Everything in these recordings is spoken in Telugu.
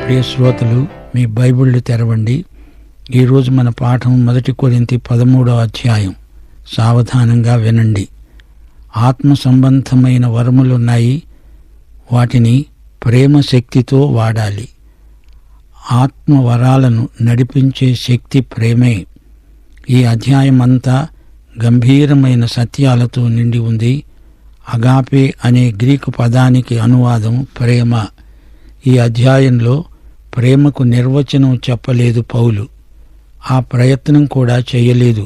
ప్రియ శ్రోతలు మీ బైబిళ్ళు తెరవండి ఈరోజు మన పాఠం మొదటి కొరింతి పదమూడో అధ్యాయం సావధానంగా వినండి ఆత్మ సంబంధమైన వరములున్నాయి వాటిని ప్రేమ శక్తితో వాడాలి ఆత్మ వరాలను నడిపించే శక్తి ప్రేమే ఈ అధ్యాయం అంతా గంభీరమైన సత్యాలతో నిండి ఉంది అగాపే అనే గ్రీకు పదానికి అనువాదం ప్రేమ ఈ అధ్యాయంలో ప్రేమకు నిర్వచనం చెప్పలేదు పౌలు ఆ ప్రయత్నం కూడా చేయలేదు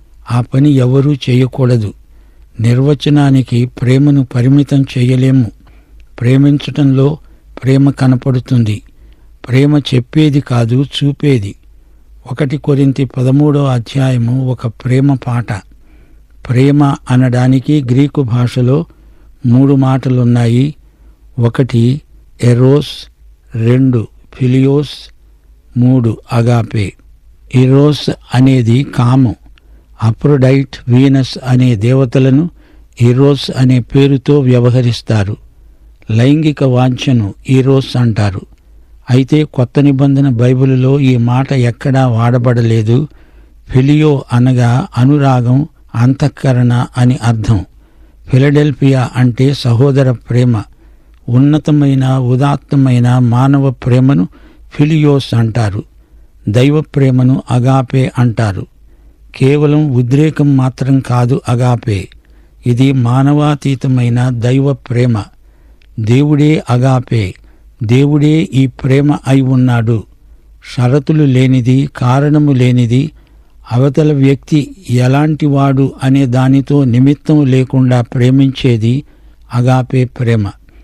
ఆ పని ఎవరూ చేయకూడదు నిర్వచనానికి ప్రేమను పరిమితం చేయలేము ప్రేమించటంలో ప్రేమ కనపడుతుంది ప్రేమ చెప్పేది కాదు చూపేది ఒకటి కొరింతి పదమూడో అధ్యాయము ఒక ప్రేమ పాట ప్రేమ అనడానికి గ్రీకు భాషలో మూడు మాటలున్నాయి ఒకటి ఎరోస్ రెండు ఫిలియోస్ మూడు అగాపే ఇరోస్ అనేది కామం అప్రోడైట్ వీనస్ అనే దేవతలను ఇరోస్ అనే పేరుతో వ్యవహరిస్తారు లైంగిక వాంఛను ఈరోస్ అంటారు అయితే కొత్త నిబంధన బైబిలులో ఈ మాట ఎక్కడా వాడబడలేదు ఫిలియో అనగా అనురాగం అంతఃకరణ అని అర్థం ఫిలడెల్ఫియా అంటే సహోదర ప్రేమ ఉన్నతమైన ఉదాత్తమైన మానవ ప్రేమను ఫిలియోస్ అంటారు దైవ ప్రేమను అగాపే అంటారు కేవలం ఉద్రేకం మాత్రం కాదు అగాపే ఇది మానవాతీతమైన దైవ ప్రేమ దేవుడే అగాపే దేవుడే ఈ ప్రేమ అయి ఉన్నాడు షరతులు లేనిది కారణము లేనిది అవతల వ్యక్తి ఎలాంటివాడు అనే దానితో నిమిత్తం లేకుండా ప్రేమించేది అగాపే ప్రేమ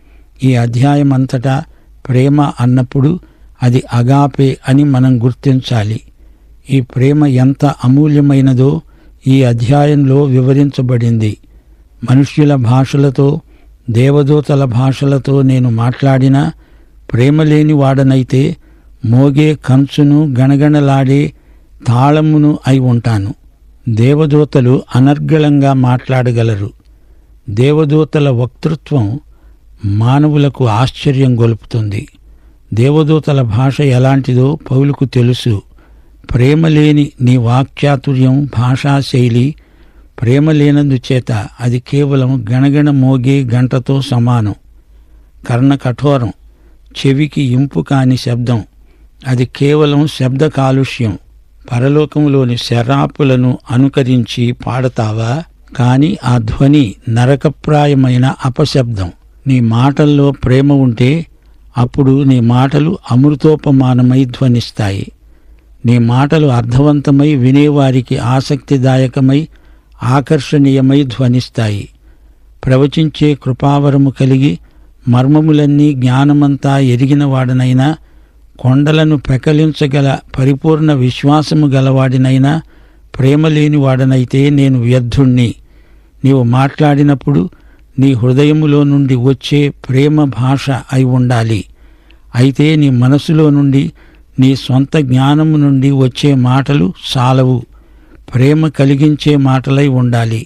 ఈ అధ్యాయం అంతటా ప్రేమ అన్నప్పుడు అది అగాపే అని మనం గుర్తించాలి ఈ ప్రేమ ఎంత అమూల్యమైనదో ఈ అధ్యాయంలో వివరించబడింది మనుష్యుల భాషలతో దేవదూతల భాషలతో నేను మాట్లాడినా ప్రేమ లేని వాడనైతే మోగే కంచును గణగణలాడే తాళమును అయి ఉంటాను దేవదూతలు అనర్గళంగా మాట్లాడగలరు దేవదూతల వక్తృత్వం మానవులకు ఆశ్చర్యం గొలుపుతుంది దేవదూతల భాష ఎలాంటిదో పౌలుకు తెలుసు ప్రేమ లేని నీ వాక్చాతుర్యం భాషాశైలి ప్రేమ లేనందుచేత అది కేవలం గణగణ మోగే గంటతో సమానం కర్ణ కఠోరం చెవికి ఇంపు కాని శబ్దం అది కేవలం శబ్ద కాలుష్యం పరలోకంలోని శరాపులను అనుకరించి పాడతావా కాని ఆ ధ్వని నరకప్రాయమైన అపశబ్దం నీ మాటల్లో ప్రేమ ఉంటే అప్పుడు నీ మాటలు అమృతోపమానమై ధ్వనిస్తాయి నీ మాటలు అర్థవంతమై వినేవారికి ఆసక్తిదాయకమై ఆకర్షణీయమై ధ్వనిస్తాయి ప్రవచించే కృపావరము కలిగి మర్మములన్నీ జ్ఞానమంతా ఎరిగిన వాడనైనా కొండలను పెకలించగల పరిపూర్ణ విశ్వాసము గలవాడినైనా ప్రేమ లేని వాడనైతే నేను వ్యర్థుణ్ణి నీవు మాట్లాడినప్పుడు నీ హృదయములో నుండి వచ్చే ప్రేమ భాష అయి ఉండాలి అయితే నీ మనసులో నుండి నీ సొంత జ్ఞానము నుండి వచ్చే మాటలు సాలవు ప్రేమ కలిగించే మాటలై ఉండాలి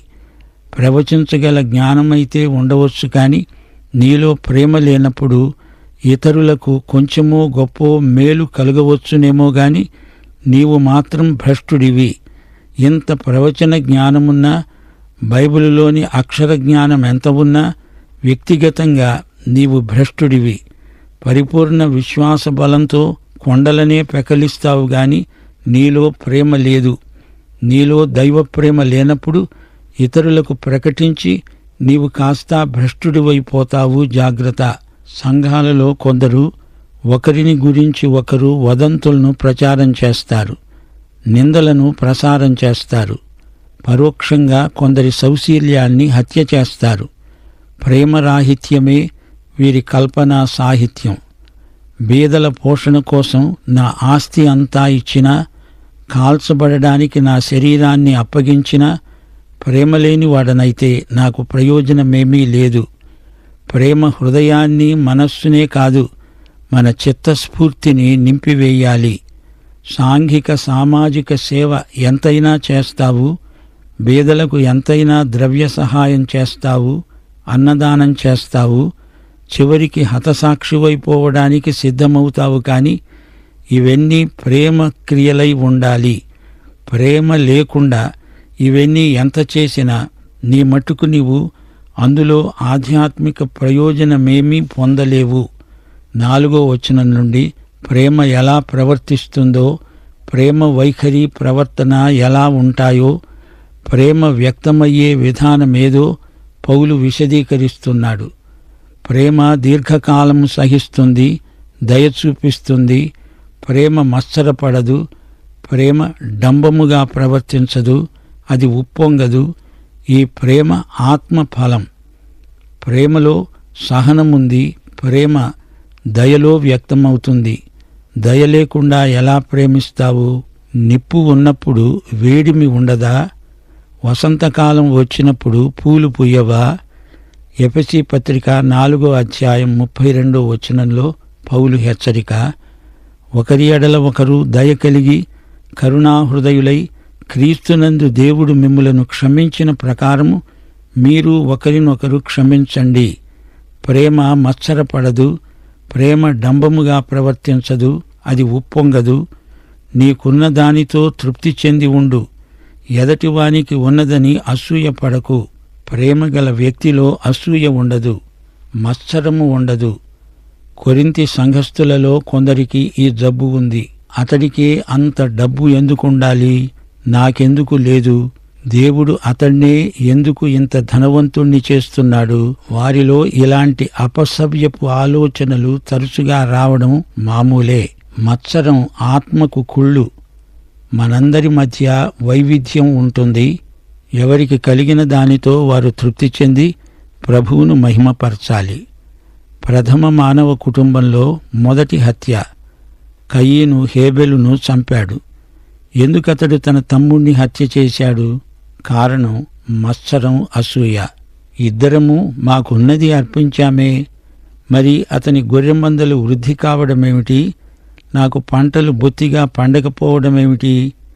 ప్రవచించగల జ్ఞానమైతే ఉండవచ్చు కానీ నీలో ప్రేమ లేనప్పుడు ఇతరులకు కొంచెమో గొప్ప మేలు కలగవచ్చునేమో గాని నీవు మాత్రం భ్రష్టుడివి ఇంత ప్రవచన జ్ఞానమున్నా బైబిలులోని అక్షర జ్ఞానం ఎంత ఉన్నా వ్యక్తిగతంగా నీవు భ్రష్టుడివి పరిపూర్ణ విశ్వాస బలంతో కొండలనే పెకలిస్తావు గాని నీలో ప్రేమ లేదు నీలో దైవ ప్రేమ లేనప్పుడు ఇతరులకు ప్రకటించి నీవు కాస్త భ్రష్టుడివైపోతావు జాగ్రత్త సంఘాలలో కొందరు ఒకరిని గురించి ఒకరు వదంతులను ప్రచారం చేస్తారు నిందలను ప్రసారం చేస్తారు పరోక్షంగా కొందరి సౌశీల్యాన్ని హత్య చేస్తారు ప్రేమరాహిత్యమే వీరి కల్పనా సాహిత్యం బీదల పోషణ కోసం నా ఆస్తి అంతా ఇచ్చినా కాల్చబడడానికి నా శరీరాన్ని అప్పగించినా ప్రేమలేని వాడనైతే నాకు ప్రయోజనమేమీ లేదు ప్రేమ హృదయాన్ని మనస్సునే కాదు మన చిత్తస్ఫూర్తిని నింపివేయాలి సాంఘిక సామాజిక సేవ ఎంతైనా చేస్తావు బీదలకు ఎంతైనా ద్రవ్య సహాయం చేస్తావు అన్నదానం చేస్తావు చివరికి హతసాక్షివైపోవడానికి సిద్ధమవుతావు కాని ఇవన్నీ ప్రేమ క్రియలై ఉండాలి ప్రేమ లేకుండా ఇవన్నీ ఎంత చేసినా నీ మట్టుకు నీవు అందులో ఆధ్యాత్మిక ప్రయోజనమేమీ పొందలేవు నాలుగో వచనం నుండి ప్రేమ ఎలా ప్రవర్తిస్తుందో ప్రేమ వైఖరి ప్రవర్తన ఎలా ఉంటాయో ప్రేమ వ్యక్తమయ్యే విధానమేదో పౌలు విశదీకరిస్తున్నాడు ప్రేమ దీర్ఘకాలం సహిస్తుంది దయ చూపిస్తుంది ప్రేమ మత్సరపడదు ప్రేమ డంబముగా ప్రవర్తించదు అది ఉప్పొంగదు ఈ ప్రేమ ఆత్మ ఫలం ప్రేమలో సహనముంది ప్రేమ దయలో వ్యక్తమవుతుంది దయ లేకుండా ఎలా ప్రేమిస్తావు నిప్పు ఉన్నప్పుడు వేడిమి ఉండదా వసంతకాలం వచ్చినప్పుడు పూలు పుయ్యవా ఎపసి పత్రిక నాలుగో అధ్యాయం ముప్పై రెండో వచనంలో పౌలు హెచ్చరిక ఒకరి ఎడల ఒకరు దయ కలిగి కరుణాహృదయులై క్రీస్తునందు దేవుడు మిమ్ములను క్షమించిన ప్రకారము మీరు ఒకరినొకరు క్షమించండి ప్రేమ మత్సరపడదు ప్రేమ డంబముగా ప్రవర్తించదు అది ఉప్పొంగదు నీకున్న దానితో తృప్తి చెంది ఉండు ఎదటివానికి ఉన్నదని అసూయ పడకు ప్రేమ గల వ్యక్తిలో అసూయ ఉండదు మత్సరము ఉండదు కొరింతి సంఘస్థులలో కొందరికి ఈ జబ్బు ఉంది అతడికే అంత డబ్బు ఎందుకుండాలి నాకెందుకు లేదు దేవుడు అతన్నే ఎందుకు ఇంత ధనవంతుణ్ణి చేస్తున్నాడు వారిలో ఇలాంటి అపసవ్యపు ఆలోచనలు తరచుగా రావడం మామూలే మత్సరం ఆత్మకు కుళ్ళు మనందరి మధ్య వైవిధ్యం ఉంటుంది ఎవరికి కలిగిన దానితో వారు తృప్తి చెంది ప్రభువును మహిమపరచాలి ప్రథమ మానవ కుటుంబంలో మొదటి హత్య కయ్యను హేబెలును చంపాడు ఎందుకతడు తన తమ్ముణ్ణి హత్య చేశాడు కారణం మత్సరం అసూయ ఇద్దరము మాకున్నది అర్పించామే మరి అతని గొర్రెమందలు వృద్ధి కావడమేమిటి నాకు పంటలు బొత్తిగా పండకపోవడమేమిటి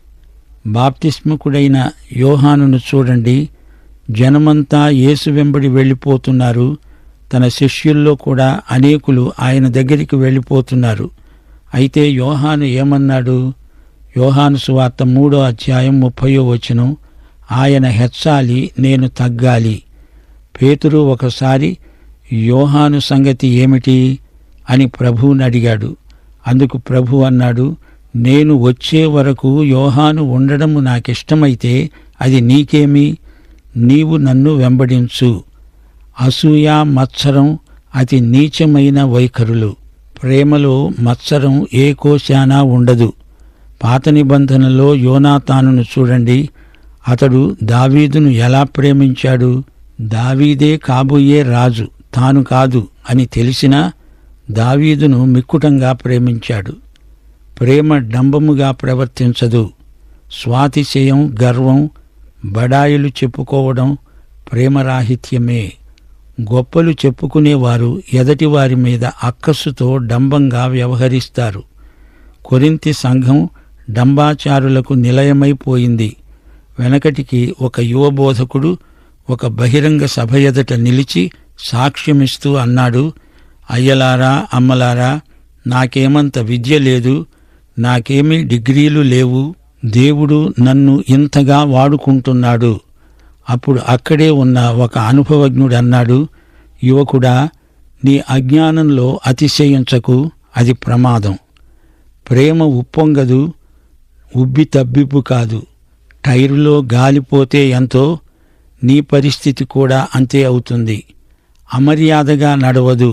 బాప్తిస్మకుడైన యోహానును చూడండి జనమంతా యేసు వెంబడి వెళ్ళిపోతున్నారు తన శిష్యుల్లో కూడా అనేకులు ఆయన దగ్గరికి వెళ్ళిపోతున్నారు అయితే యోహాను ఏమన్నాడు యోహాను సువార్త మూడో అధ్యాయం ముప్పయో వచనం ఆయన హెచ్చాలి నేను తగ్గాలి పేతురు ఒకసారి యోహాను సంగతి ఏమిటి అని ప్రభువుని అడిగాడు అందుకు ప్రభు అన్నాడు నేను వచ్చే వరకు యోహాను ఉండడము నాకిష్టమైతే అది నీకేమి నీవు నన్ను వెంబడించు అసూయ మత్సరం అతి నీచమైన వైఖరులు ప్రేమలో మత్సరం ఏ కోశానా ఉండదు పాత నిబంధనలో యోనాతానును చూడండి అతడు దావీదును ఎలా ప్రేమించాడు దావీదే కాబోయే రాజు తాను కాదు అని తెలిసినా దావీదును మిక్కుటంగా ప్రేమించాడు ప్రేమ డంబముగా ప్రవర్తించదు స్వాతిశయం గర్వం బడాయిలు చెప్పుకోవడం ప్రేమరాహిత్యమే గొప్పలు చెప్పుకునేవారు ఎదటివారి మీద అక్కస్సుతో డంబంగా వ్యవహరిస్తారు కొరింతి సంఘం డంబాచారులకు నిలయమైపోయింది వెనకటికి ఒక యువ బోధకుడు ఒక బహిరంగ సభ ఎదుట నిలిచి సాక్ష్యమిస్తూ అన్నాడు అయ్యలారా అమ్మలారా నాకేమంత విద్య లేదు నాకేమీ డిగ్రీలు లేవు దేవుడు నన్ను ఇంతగా వాడుకుంటున్నాడు అప్పుడు అక్కడే ఉన్న ఒక అనుభవజ్ఞుడు అన్నాడు యువకుడా నీ అజ్ఞానంలో అతిశయించకు అది ప్రమాదం ప్రేమ ఉప్పొంగదు ఉబ్బి తబ్బిబ్బు కాదు టైరులో గాలిపోతే ఎంతో నీ పరిస్థితి కూడా అంతే అవుతుంది అమర్యాదగా నడవదు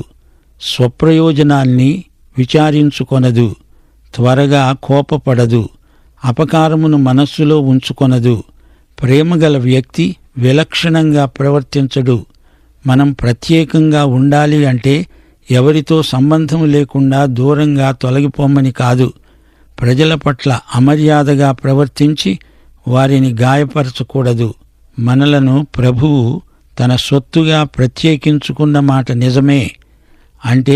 స్వప్రయోజనాల్ని విచారించుకొనదు త్వరగా కోపపడదు అపకారమును మనస్సులో ఉంచుకొనదు ప్రేమగల వ్యక్తి విలక్షణంగా ప్రవర్తించడు మనం ప్రత్యేకంగా ఉండాలి అంటే ఎవరితో సంబంధం లేకుండా దూరంగా తొలగిపోమని కాదు ప్రజల పట్ల అమర్యాదగా ప్రవర్తించి వారిని గాయపరచకూడదు మనలను ప్రభువు తన సొత్తుగా ప్రత్యేకించుకున్న మాట నిజమే అంటే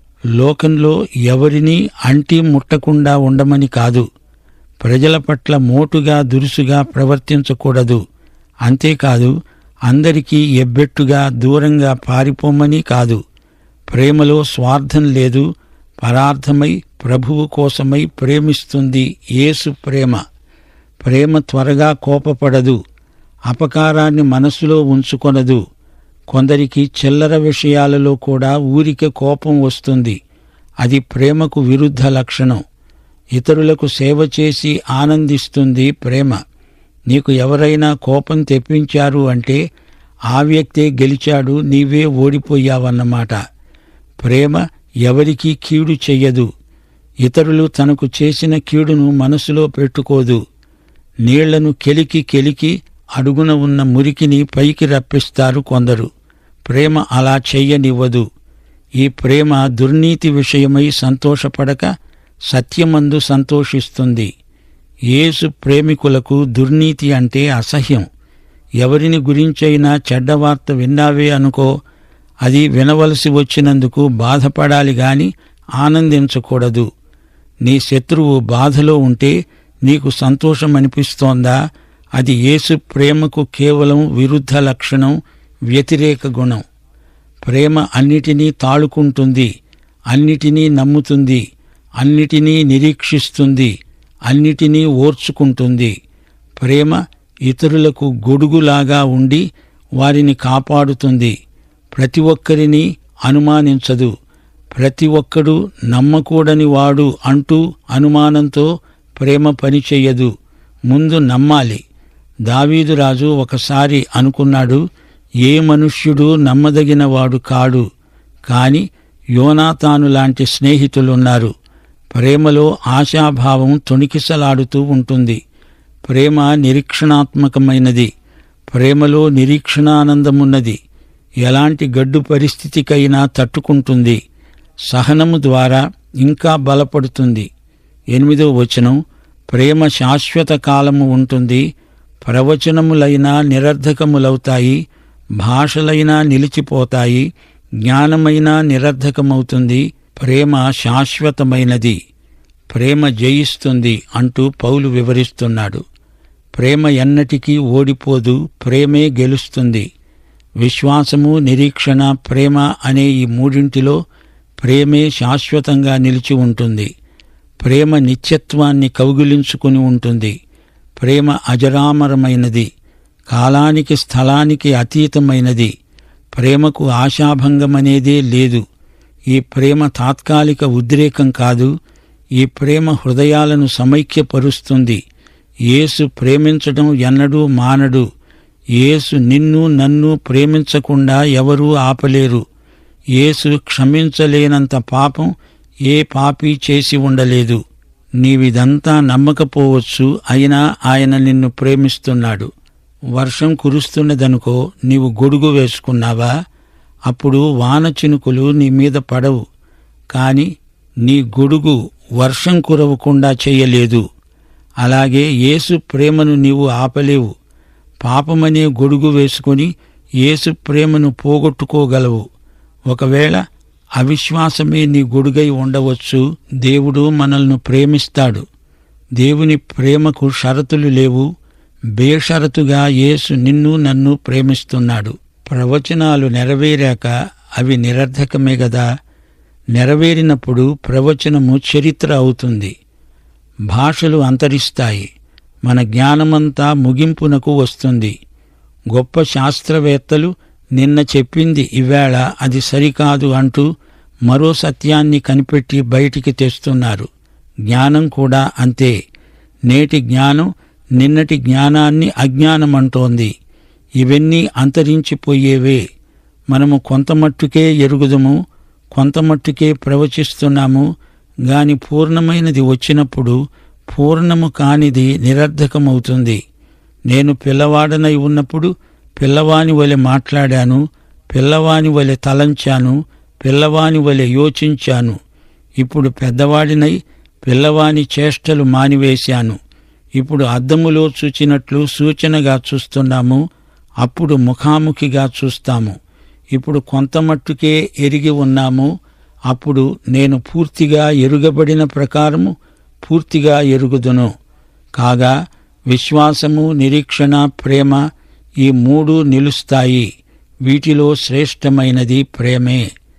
లోకంలో ఎవరినీ అంటి ముట్టకుండా ఉండమని కాదు ప్రజల పట్ల మోటుగా దురుసుగా ప్రవర్తించకూడదు అంతేకాదు అందరికీ ఎబ్బెట్టుగా దూరంగా పారిపోమని కాదు ప్రేమలో స్వార్థం లేదు పరార్థమై ప్రభువు కోసమై ప్రేమిస్తుంది యేసు ప్రేమ ప్రేమ త్వరగా కోపపడదు అపకారాన్ని మనసులో ఉంచుకొనదు కొందరికి చిల్లర విషయాలలో కూడా ఊరికే కోపం వస్తుంది అది ప్రేమకు విరుద్ధ లక్షణం ఇతరులకు సేవ చేసి ఆనందిస్తుంది ప్రేమ నీకు ఎవరైనా కోపం తెప్పించారు అంటే ఆ వ్యక్తే గెలిచాడు నీవే ఓడిపోయావన్నమాట ప్రేమ ఎవరికీ కీడు చెయ్యదు ఇతరులు తనకు చేసిన కీడును మనసులో పెట్టుకోదు నీళ్లను కెలికి కెలికి అడుగున ఉన్న మురికిని పైకి రప్పిస్తారు కొందరు ప్రేమ అలా చెయ్యనివ్వదు ఈ ప్రేమ దుర్నీతి విషయమై సంతోషపడక సత్యమందు సంతోషిస్తుంది యేసు ప్రేమికులకు దుర్నీతి అంటే అసహ్యం ఎవరిని గురించైనా చెడ్డవార్త విన్నావే అనుకో అది వినవలసి వచ్చినందుకు బాధపడాలి గాని ఆనందించకూడదు నీ శత్రువు బాధలో ఉంటే నీకు సంతోషం అనిపిస్తోందా అది యేసు ప్రేమకు కేవలం విరుద్ధ లక్షణం వ్యతిరేక గుణం ప్రేమ అన్నిటినీ తాళుకుంటుంది అన్నిటినీ నమ్ముతుంది అన్నిటినీ నిరీక్షిస్తుంది అన్నిటినీ ఓర్చుకుంటుంది ప్రేమ ఇతరులకు గొడుగులాగా ఉండి వారిని కాపాడుతుంది ప్రతి ఒక్కరిని అనుమానించదు ప్రతి ఒక్కడు నమ్మకూడని వాడు అంటూ అనుమానంతో ప్రేమ పనిచెయ్యదు ముందు నమ్మాలి దావీదురాజు ఒకసారి అనుకున్నాడు ఏ మనుష్యుడు నమ్మదగినవాడు కాడు కాని యోనాతాను లాంటి స్నేహితులున్నారు ప్రేమలో ఆశాభావం తొణికిసలాడుతూ ఉంటుంది ప్రేమ నిరీక్షణాత్మకమైనది ప్రేమలో నిరీక్షణానందమున్నది ఎలాంటి గడ్డు పరిస్థితికైనా తట్టుకుంటుంది సహనము ద్వారా ఇంకా బలపడుతుంది ఎనిమిదో వచనం ప్రేమ శాశ్వత కాలము ఉంటుంది ప్రవచనములైనా నిరర్ధకములవుతాయి భాషలైనా నిలిచిపోతాయి జ్ఞానమైనా నిరర్ధకమవుతుంది ప్రేమ శాశ్వతమైనది ప్రేమ జయిస్తుంది అంటూ పౌలు వివరిస్తున్నాడు ప్రేమ ఎన్నటికీ ఓడిపోదు ప్రేమే గెలుస్తుంది విశ్వాసము నిరీక్షణ ప్రేమ అనే ఈ మూడింటిలో ప్రేమే శాశ్వతంగా నిలిచి ఉంటుంది ప్రేమ నిత్యత్వాన్ని కౌగిలించుకుని ఉంటుంది ప్రేమ అజరామరమైనది కాలానికి స్థలానికి అతీతమైనది ప్రేమకు ఆశాభంగమనేదే లేదు ఈ ప్రేమ తాత్కాలిక ఉద్రేకం కాదు ఈ ప్రేమ హృదయాలను సమైక్యపరుస్తుంది యేసు ప్రేమించడం ఎన్నడూ మానడు యేసు నిన్ను నన్ను ప్రేమించకుండా ఎవరూ ఆపలేరు యేసు క్షమించలేనంత పాపం ఏ పాపి చేసి ఉండలేదు నీవిదంతా నమ్మకపోవచ్చు అయినా ఆయన నిన్ను ప్రేమిస్తున్నాడు వర్షం కురుస్తున్నదనుకో నీవు గొడుగు వేసుకున్నావా అప్పుడు వాన చినుకులు నీ మీద పడవు కాని నీ గొడుగు వర్షం కురవకుండా చెయ్యలేదు అలాగే యేసు ప్రేమను నీవు ఆపలేవు పాపమనే గొడుగు వేసుకొని యేసు ప్రేమను పోగొట్టుకోగలవు ఒకవేళ అవిశ్వాసమే నీ గొడుగై ఉండవచ్చు దేవుడు మనల్ని ప్రేమిస్తాడు దేవుని ప్రేమకు షరతులు లేవు బేషరతుగా యేసు నిన్ను నన్ను ప్రేమిస్తున్నాడు ప్రవచనాలు నెరవేరాక అవి నిరర్ధకమే గదా నెరవేరినప్పుడు ప్రవచనము చరిత్ర అవుతుంది భాషలు అంతరిస్తాయి మన జ్ఞానమంతా ముగింపునకు వస్తుంది గొప్ప శాస్త్రవేత్తలు నిన్న చెప్పింది ఇవేళ అది సరికాదు అంటూ మరో సత్యాన్ని కనిపెట్టి బయటికి తెస్తున్నారు జ్ఞానం కూడా అంతే నేటి జ్ఞానం నిన్నటి జ్ఞానాన్ని అజ్ఞానమంటోంది ఇవన్నీ అంతరించిపోయేవే మనము కొంతమట్టుకే ఎరుగుదము కొంతమట్టుకే ప్రవచిస్తున్నాము గాని పూర్ణమైనది వచ్చినప్పుడు పూర్ణము కానిది నిరర్ధకమవుతుంది నేను పిల్లవాడనై ఉన్నప్పుడు పిల్లవాని వలె మాట్లాడాను పిల్లవాని వలె తలంచాను పిల్లవాని వలె యోచించాను ఇప్పుడు పెద్దవాడినై పిల్లవాని చేష్టలు మానివేశాను ఇప్పుడు అద్దములో చూచినట్లు సూచనగా చూస్తున్నాము అప్పుడు ముఖాముఖిగా చూస్తాము ఇప్పుడు కొంతమట్టుకే ఎరిగి ఉన్నాము అప్పుడు నేను పూర్తిగా ఎరుగబడిన ప్రకారము పూర్తిగా ఎరుగుదును కాగా విశ్వాసము నిరీక్షణ ప్రేమ ఈ మూడు నిలుస్తాయి వీటిలో శ్రేష్టమైనది ప్రేమే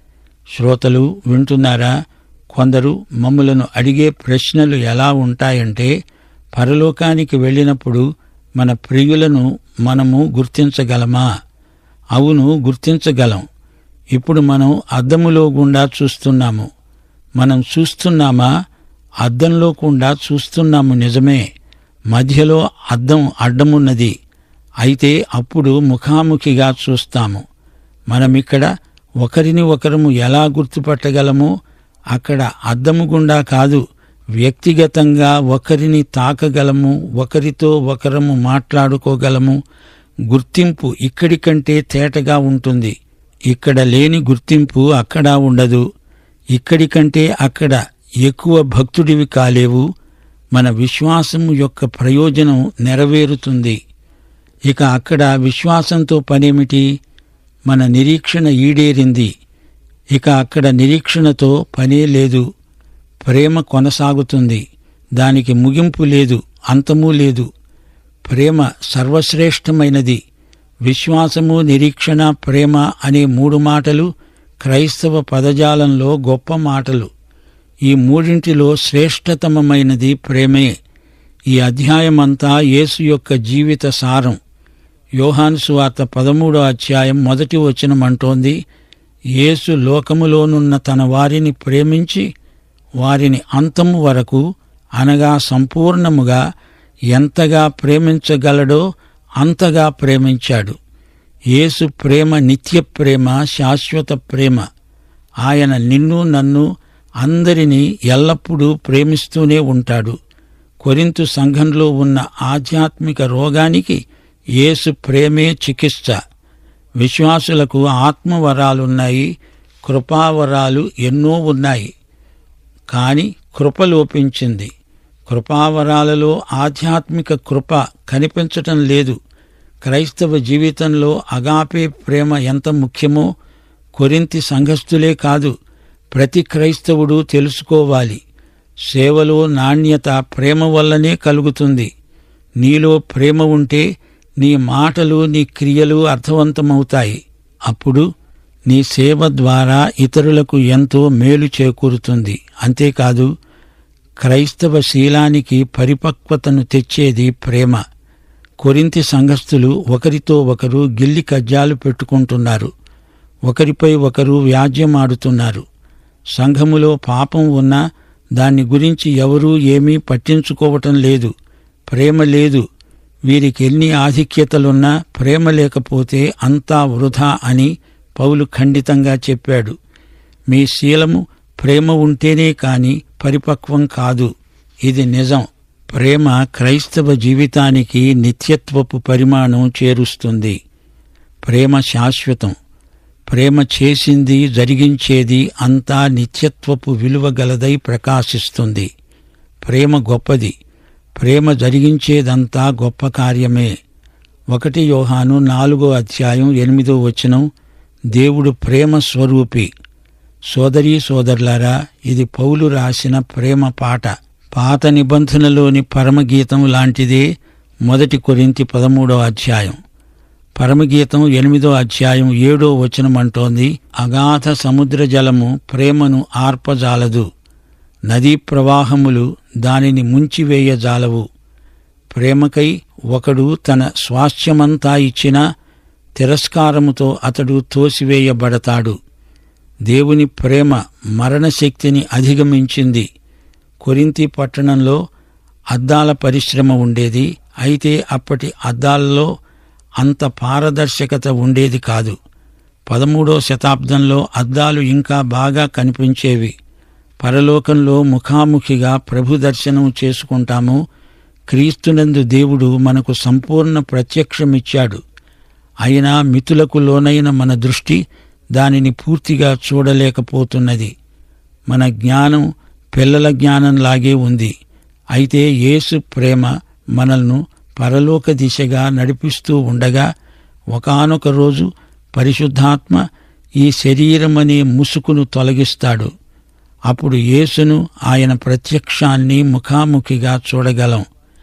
శ్రోతలు వింటున్నారా కొందరు మమ్ములను అడిగే ప్రశ్నలు ఎలా ఉంటాయంటే పరలోకానికి వెళ్ళినప్పుడు మన ప్రియులను మనము గుర్తించగలమా అవును గుర్తించగలం ఇప్పుడు మనం అద్దములో గుండా చూస్తున్నాము మనం చూస్తున్నామా అద్దంలో గుండా చూస్తున్నాము నిజమే మధ్యలో అద్దం అడ్డమున్నది అయితే అప్పుడు ముఖాముఖిగా చూస్తాము మనమిక్కడ ఒకరిని ఒకరము ఎలా గుర్తుపట్టగలమో అక్కడ అద్దము గుండా కాదు వ్యక్తిగతంగా ఒకరిని తాకగలము ఒకరితో ఒకరము మాట్లాడుకోగలము గుర్తింపు ఇక్కడి కంటే తేటగా ఉంటుంది ఇక్కడ లేని గుర్తింపు అక్కడా ఉండదు ఇక్కడి కంటే అక్కడ ఎక్కువ భక్తుడివి కాలేవు మన విశ్వాసము యొక్క ప్రయోజనం నెరవేరుతుంది ఇక అక్కడ విశ్వాసంతో పనేమిటి మన నిరీక్షణ ఈడేరింది ఇక అక్కడ నిరీక్షణతో పనే లేదు ప్రేమ కొనసాగుతుంది దానికి ముగింపు లేదు అంతమూ లేదు ప్రేమ సర్వశ్రేష్టమైనది విశ్వాసము నిరీక్షణ ప్రేమ అనే మూడు మాటలు క్రైస్తవ పదజాలంలో గొప్ప మాటలు ఈ మూడింటిలో శ్రేష్టతమమైనది ప్రేమే ఈ అధ్యాయమంతా యేసు యొక్క జీవిత సారం యోహాను సువార్త పదమూడో అధ్యాయం మొదటి వచనం అంటోంది యేసు లోకములోనున్న తన వారిని ప్రేమించి వారిని అంతము వరకు అనగా సంపూర్ణముగా ఎంతగా ప్రేమించగలడో అంతగా ప్రేమించాడు యేసు ప్రేమ నిత్య ప్రేమ శాశ్వత ప్రేమ ఆయన నిన్ను నన్ను అందరినీ ఎల్లప్పుడూ ప్రేమిస్తూనే ఉంటాడు కొరింతు సంఘంలో ఉన్న ఆధ్యాత్మిక రోగానికి యేసు ప్రేమే చికిత్స విశ్వాసులకు ఆత్మవరాలున్నాయి కృపావరాలు ఎన్నో ఉన్నాయి కాని కృప లోపించింది కృపావరాలలో ఆధ్యాత్మిక కృప కనిపించటం లేదు క్రైస్తవ జీవితంలో అగాపే ప్రేమ ఎంత ముఖ్యమో కొరింతి సంఘస్థులే కాదు ప్రతి క్రైస్తవుడు తెలుసుకోవాలి సేవలో నాణ్యత ప్రేమ వల్లనే కలుగుతుంది నీలో ప్రేమ ఉంటే నీ మాటలు నీ క్రియలు అర్థవంతమవుతాయి అప్పుడు నీ సేవ ద్వారా ఇతరులకు ఎంతో మేలు చేకూరుతుంది అంతేకాదు క్రైస్తవ శీలానికి పరిపక్వతను తెచ్చేది ప్రేమ కొరింతి సంఘస్థులు ఒకరితో ఒకరు గిల్లి కజ్జాలు పెట్టుకుంటున్నారు ఒకరిపై ఒకరు వ్యాజ్యమాడుతున్నారు సంఘములో పాపం ఉన్నా దాన్ని గురించి ఎవరూ ఏమీ పట్టించుకోవటం లేదు ప్రేమ లేదు వీరికి ఎన్ని ఆధిక్యతలున్నా ప్రేమ లేకపోతే అంతా వృధా అని పౌలు ఖండితంగా చెప్పాడు మీ శీలము ప్రేమ ఉంటేనే కాని పరిపక్వం కాదు ఇది నిజం ప్రేమ క్రైస్తవ జీవితానికి నిత్యత్వపు పరిమాణం చేరుస్తుంది ప్రేమ శాశ్వతం ప్రేమ చేసింది జరిగించేది అంతా నిత్యత్వపు విలువ గలదై ప్రకాశిస్తుంది ప్రేమ గొప్పది ప్రేమ జరిగించేదంతా గొప్ప కార్యమే ఒకటి యోహాను నాలుగో అధ్యాయం ఎనిమిదో వచనం దేవుడు ప్రేమ స్వరూపి సోదరీ సోదరులారా ఇది పౌలు రాసిన ప్రేమ పాట పాత నిబంధనలోని పరమగీతం లాంటిదే మొదటి కొరింతి పదమూడో అధ్యాయం పరమగీతం ఎనిమిదో అధ్యాయం ఏడో వచనం అంటోంది అగాధ సముద్ర జలము ప్రేమను ఆర్పజాలదు నదీ ప్రవాహములు దానిని ముంచివేయజాలవు ప్రేమకై ఒకడు తన స్వాస్థ్యమంతా ఇచ్చినా తిరస్కారముతో అతడు తోసివేయబడతాడు దేవుని ప్రేమ మరణశక్తిని అధిగమించింది కొరింతి పట్టణంలో అద్దాల పరిశ్రమ ఉండేది అయితే అప్పటి అద్దాలలో అంత పారదర్శకత ఉండేది కాదు పదమూడో శతాబ్దంలో అద్దాలు ఇంకా బాగా కనిపించేవి పరలోకంలో ముఖాముఖిగా ప్రభు దర్శనం చేసుకుంటాము క్రీస్తునందు దేవుడు మనకు సంపూర్ణ ప్రత్యక్షమిచ్చాడు అయినా మితులకు లోనైన మన దృష్టి దానిని పూర్తిగా చూడలేకపోతున్నది మన జ్ఞానం పిల్లల జ్ఞానంలాగే ఉంది అయితే యేసు ప్రేమ మనల్ని పరలోక దిశగా నడిపిస్తూ ఉండగా ఒకానొక రోజు పరిశుద్ధాత్మ ఈ శరీరమనే ముసుకును తొలగిస్తాడు అప్పుడు యేసును ఆయన ప్రత్యక్షాన్ని ముఖాముఖిగా చూడగలం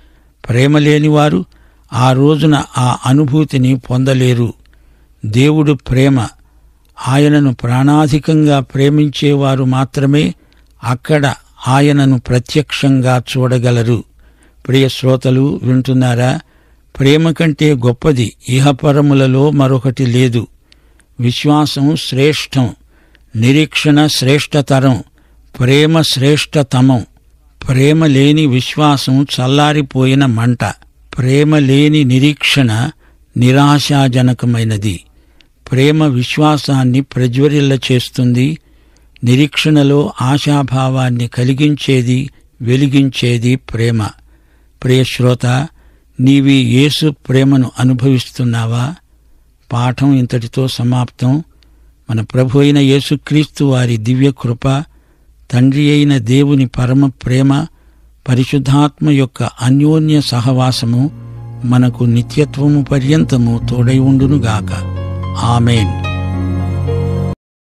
ప్రేమ లేనివారు ఆ రోజున ఆ అనుభూతిని పొందలేరు దేవుడు ప్రేమ ఆయనను ప్రాణాధికంగా ప్రేమించేవారు మాత్రమే అక్కడ ఆయనను ప్రత్యక్షంగా చూడగలరు ప్రియ శ్రోతలు వింటున్నారా ప్రేమ కంటే గొప్పది ఇహపరములలో మరొకటి లేదు విశ్వాసం శ్రేష్టం నిరీక్షణ శ్రేష్టతరం ప్రేమ శ్రేష్టతమం ప్రేమ లేని విశ్వాసం చల్లారిపోయిన మంట ప్రేమ లేని నిరీక్షణ నిరాశాజనకమైనది ప్రేమ విశ్వాసాన్ని ప్రజ్వరిల్ల చేస్తుంది నిరీక్షణలో ఆశాభావాన్ని కలిగించేది వెలిగించేది ప్రేమ ప్రియశ్రోత నీవి యేసు ప్రేమను అనుభవిస్తున్నావా పాఠం ఇంతటితో సమాప్తం మన ప్రభు అయిన యేసుక్రీస్తు వారి దివ్య కృప తండ్రి అయిన దేవుని పరమ ప్రేమ పరిశుద్ధాత్మ యొక్క అన్యోన్య సహవాసము మనకు నిత్యత్వము పర్యంతము తోడై ఉండునుగాక ఆమెన్